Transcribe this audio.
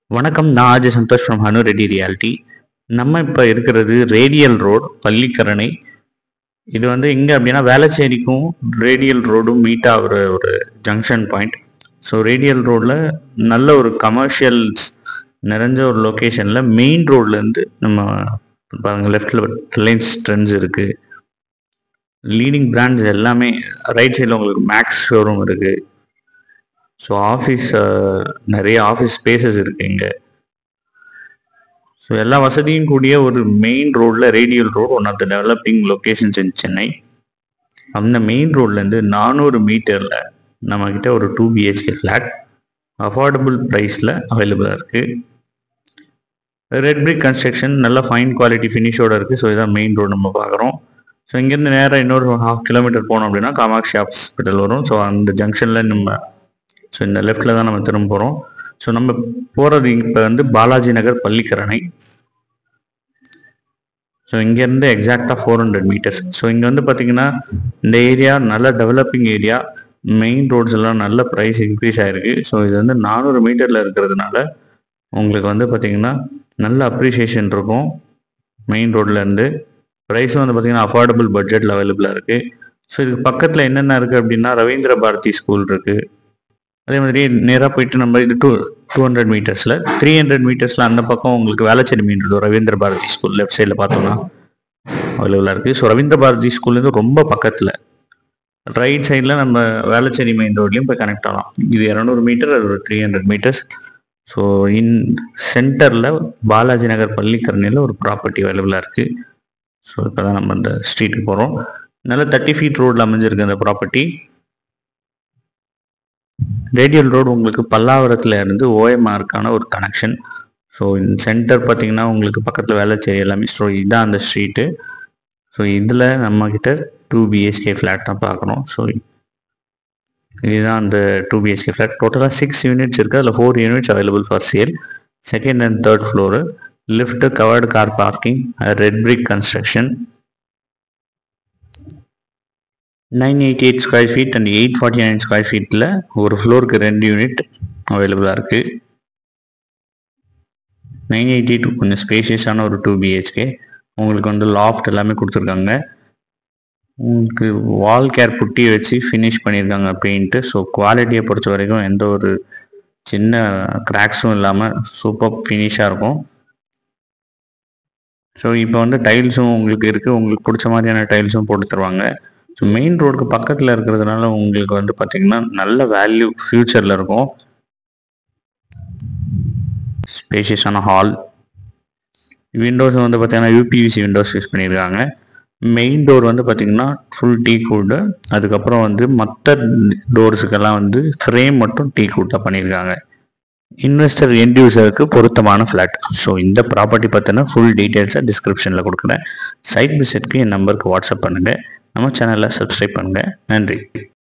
வணக்கம் நான் Ajay Santhosh from Hanu Reddy Realty நம்ம இப்போ இருக்கிறது ரேடியல் ரோடு பள்ளிக்கரணை இது வந்து எங்கே அப்படின்னா வேளச்சேரிக்கும் ரேடியல் ரோடும் மீட் ஆகுற ஒரு ஜங்ஷன் பாயிண்ட் ஸோ ரேடியல் ரோடில் நல்ல ஒரு கமர்ஷியல்ஸ் நிறைஞ்ச ஒரு லொக்கேஷனில் மெயின் ரோட்லேருந்து நம்ம பாருங்கள் லெஃப்டில் ரிலையன்ஸ் ட்ரெண்ட்ஸ் இருக்குது லீடிங் பிராண்ட்ஸ் எல்லாமே ரைட் சைடில் உங்களுக்கு மேக்ஸ் ஷோரூம் இருக்குது ஸோ ஆஃபீஸ் நிறைய ஆஃபீஸ் ஸ்பேசஸ் இருக்கு இங்கே ஸோ எல்லா வசதியும் கூடிய ஒரு மெயின் ரோடில் radial road one of the developing locations in Chennai அந்த மெயின் ரோட்லேருந்து நானூறு மீட்டரில் நம்மக்கிட்ட ஒரு டூ பிஹெச்கே ஃப்ளாட் அஃபோர்டபுள் ப்ரைஸில் அவைலபிளாக இருக்குது ரெட் பிரிக் கன்ஸ்ட்ரக்ஷன் நல்ல ஃபைன் குவாலிட்டி ஃபினிஷோட இருக்குது ஸோ இதான் மெயின் ரோடு நம்ம பார்க்குறோம் ஸோ இங்கேருந்து நேராக இன்னொரு ஹாஃப் கிலோமீட்டர் போனோம் அப்படின்னா காமாட்சி ஹாஸ்பிட்டல் வரும் ஸோ அந்த ஜங்ஷனில் நம்ம ஸோ இந்த லெஃப்டில் தான் நம்ம திரும்ப போகிறோம் ஸோ நம்ம போகிறது இப்போ வந்து பாலாஜி நகர் பள்ளிக்கரணை ஸோ இங்கேருந்து எக்ஸாக்டாக ஃபோர் ஹண்ட்ரட் மீட்டர்ஸ் ஸோ இங்கே வந்து பார்த்தீங்கன்னா இந்த ஏரியா நல்ல டெவலப்பிங் ஏரியா மெயின் ரோட்ஸ் எல்லாம் நல்ல ப்ரைஸ் இன்க்ரீஸ் ஆகிருக்கு ஸோ இது வந்து நானூறு மீட்டரில் இருக்கிறதுனால உங்களுக்கு வந்து பார்த்தீங்கன்னா நல்ல அப்ரிஷியேஷன் இருக்கும் மெயின் ரோட்லேருந்து ப்ரைஸும் வந்து பார்த்தீங்கன்னா அஃபோர்டபுள் பட்ஜெட்டில் அவைலபிளாக இருக்குது ஸோ இதுக்கு பக்கத்தில் என்னென்ன இருக்குது அப்படின்னா ரவீந்திர பாரதி ஸ்கூல் இருக்குது அதே மாதிரி நேராக போயிட்டு நம்ம இது டூ டூ ஹண்ட்ரட் மீட்டர்ஸில் த்ரீ ஹண்ட்ரட் மீட்டர்ஸில் அந்த பக்கம் உங்களுக்கு வேளச்சேரி மீன் இருக்கும் ரவீந்திர பாரதி ஸ்கூல் லெஃப்ட் சைடில் பார்த்தோம்னா அவைலபிளாக இருக்குது ஸோ ரவீந்திர பாரதி ஸ்கூல்லேருந்து ரொம்ப பக்கத்தில் ரைட் சைடில் நம்ம வேளச்சேரி மெயின் ரோட்லேயும் போய் கனெக்ட் ஆகலாம் இது இரநூறு மீட்டர் அது ஒரு three hundred metres so in சென்டரில் பாலாஜி நகர் பள்ளிக்கரணையில் ஒரு ப்ராப்பர்ட்டி அவைலபிளாக இருக்குது ஸோ இப்போ தான் நம்ம அந்த ஸ்ட்ரீட்டுக்கு போகிறோம் நல்ல தேர்ட்டி ஃபீட் ரோடில் அமைஞ்சிருக்கு அந்த ப்ராப்பர்ட்டி ரேடியல் ரோடு உங்களுக்கு பல்லாவரத்தில் இருந்து ஓஎம்ஆருக்கான ஒரு கனெக்ஷன் ஸோ இந்த சென்டர் பார்த்தீங்கன்னா உங்களுக்கு பக்கத்தில் வேலைச்சேரி எல்லாமே ஸோ இதுதான் அந்த ஸ்ட்ரீட்டு ஸோ இதில் நம்மக்கிட்ட டூ பிஹெச்கே ஃப்ளாட் தான் பார்க்குறோம் ஸோ இதுதான் அந்த டூ பிஹெச்கே ஃப்ளாட் டோட்டலாக சிக்ஸ் யூனிட்ஸ் இருக்குது அதில் four units available for sale second and third floor lift covered car parking red brick construction nine eighty eight square feet and eight forty nine square ஃபீட்டில் ஒரு ஃப்ளோருக்கு ரெண்டு unit அவைலபிளாக இருக்குது nine eighty two கொஞ்சம் ஸ்பேஷியஸான ஒரு டூ பிஹெச்கே உங்களுக்கு வந்து லாஃப்ட் எல்லாமே கொடுத்துருக்காங்க உங்களுக்கு வால் கேர் புட்டி வச்சு ஃபினிஷ் பண்ணியிருக்காங்க பெயிண்ட்டு ஸோ குவாலிட்டியை பொறுத்த வரைக்கும் எந்த ஒரு சின்ன கிராக்ஸும் இல்லாமல் சூப்பர் ஃபினிஷாக இருக்கும் ஸோ இப்போ வந்து டைல்ஸும் உங்களுக்கு இருக்குது உங்களுக்கு பிடிச்ச மாதிரியான டைல்ஸும் போட்டு தருவாங்க ஸோ மெயின் ரோடுக்கு பக்கத்தில் இருக்கிறதுனால உங்களுக்கு வந்து பார்த்தீங்கன்னா நல்ல வேல்யூ ஃப்யூச்சரில் இருக்கும் ஸ்பேஷியஸான ஹால் விண்டோஸ் வந்து பார்த்தீங்கன்னா யூபிவிசி விண்டோஸ் யூஸ் பண்ணியிருக்காங்க மெயின் டோர் வந்து பார்த்தீங்கன்னா ஃபுல் டீ கூடு அதுக்கப்புறம் வந்து மற்ற டோர்ஸுக்கெல்லாம் வந்து ஃப்ரேம் மட்டும் டீ கூட்டாக பண்ணியிருக்காங்க இன்வெஸ்டர் எண்ட் யூசருக்கு பொருத்தமான ஃப்ளாட் ஸோ இந்த ப்ராப்பர்ட்டி பற்றின ஃபுல் டீட்டெயில்ஸை டிஸ்கிரிப்ஷனில் கொடுக்குறேன் சைட் விசிட்க்கு என் நம்பருக்கு வாட்ஸ்அப் பண்ணுங்கள் நம்ம சேனலை சப்ஸ்கிரைப் பண்ணுங்கள் நன்றி